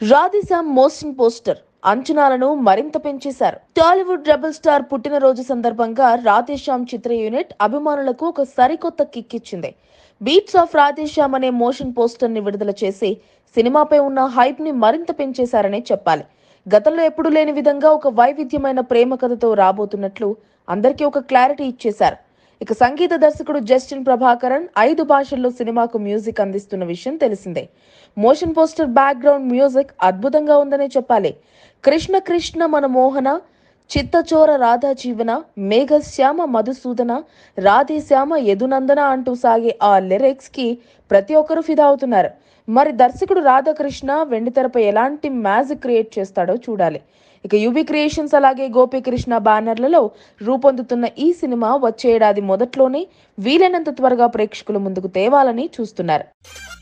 Radhe Shyam motion poster అంచనాలను మరింత పెంచేశారు Tollywood rebel star పుట్టినరోజు సందర్భంగా రాధేశ్యామ్ చిత్ర యూనిట్ అభిమానులకు ఒక సరికొత్త కిక్ ఇచ్చింది బీట్స్ ఆఫ్ రాధేశ్యామ్ అనే మోషన్ పోస్టర్ ని విడుదల చేసి సినిమాపై ఉన్న హైప్ ని మరింత పెంచేశారనే చెప్పాలి గతంలో ఎప్పుడూ లేని విధంగా ఒక వైవిధ్యమైన ప్రేమ కథతో రాబోతున్నట్లు అందరికీ ఒక క్లారిటీ ఇచ్చేశారు ఇక సంగీత దర్శకుడు జస్టిన్ ప్రభాకరన్ ఐదు భాషల్లో సినిమాకు మ్యూజిక్ అందిస్తున్న విషయం తెలిసిందే మోషన్ పోస్టర్ బ్యాక్గ్రౌండ్ మ్యూజిక్ అద్భుతంగా ఉందనే చెప్పాలి కృష్ణ కృష్ణ మన మోహన చిత్తచోర రాధా జీవన మేఘశ్యామ మధుసూదన రాధేశ్యామ యదునందన అంటూ సాగే ఆ లిరిక్స్ కి ప్రతి ఒక్కరూ ఫిదా అవుతున్నారు మరి దర్శకుడు రాధాకృష్ణ వెండితెరపై ఎలాంటి మ్యాజిక్ క్రియేట్ చేస్తాడో చూడాలి ఇక యువి క్రియేషన్స్ అలాగే గోపీకృష్ణ బ్యానర్లలో రూపొందుతున్న ఈ సినిమా వచ్చే ఏడాది మొదట్లోనే వీలైనంత త్వరగా ప్రేక్షకుల ముందుకు తేవాలని చూస్తున్నారు